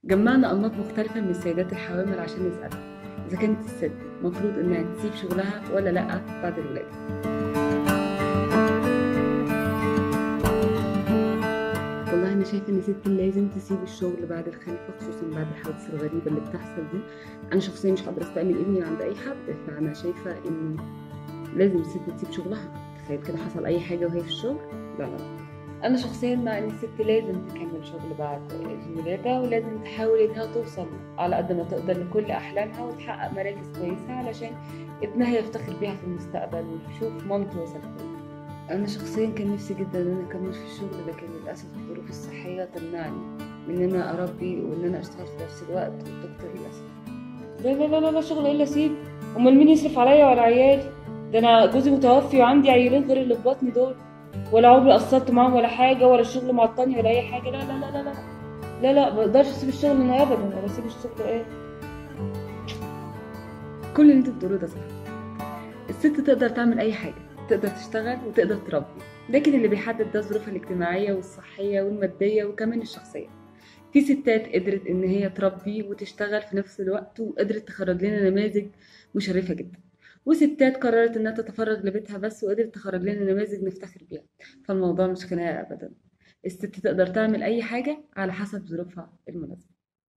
جمعنا أنماط مختلفة من السيدات الحوامل عشان نسألها إذا كانت الست مفروض إنها تسيب شغلها ولا لأ بعد الولادة والله أنا شايفة إن ست لازم تسيب الشغل بعد الخلفة خصوصا بعد الحوادث الغريبة اللي بتحصل دي أنا شخصيا مش هقدر أستأمن ابني عند أي حد فأنا شايفة إن لازم الست تسيب شغلها تخيل كده حصل أي حاجة وهي في الشغل لا لا لا أنا شخصيا مع إن الست لازم تكمل شغل بعد الولادة ولازم تحاول إنها توصل على قد ما تقدر لكل أحلامها وتحقق مراكز كويسة علشان ابنها يفتخر بيها في المستقبل ويشوف مامته وصلت فين أنا شخصيا كان نفسي جدا إن أنا أكمل في الشغل لكن للأسف الظروف الصحية تمنعني من إن أنا أربي وإن أنا أشتغل في نفس الوقت والدكتور للأسف لا لا لا لا, لا شغل إيه اللي أسيب أمال مين يصرف عليا وعلى عيالي ده أنا جوزي متوفي وعندي عيلين غير اللي في بطني دول ولا عمري قصرت معاهم ولا حاجة ولا الشغل معطلني ولا أي حاجة لا لا لا لا لا لا لا ما اقدرش اسيب الشغل انا ابدا ولا اسيب الشغل ايه كل اللي انت بتقوله ده صح الست تقدر تعمل اي حاجه تقدر تشتغل وتقدر تربي لكن اللي بيحدد ده ظروفها الاجتماعيه والصحيه والماديه وكمان الشخصيه في ستات قدرت ان هي تربي وتشتغل في نفس الوقت وقدرت تخرج لنا نماذج مشرفه جدا وستات قررت انها تتفرغ لبيتها بس وقدرت تخرج لنا نماذج نفتخر بيها فالموضوع مش خناقه ابدا الست تقدر تعمل اي حاجه على حسب ظروفها المناسبه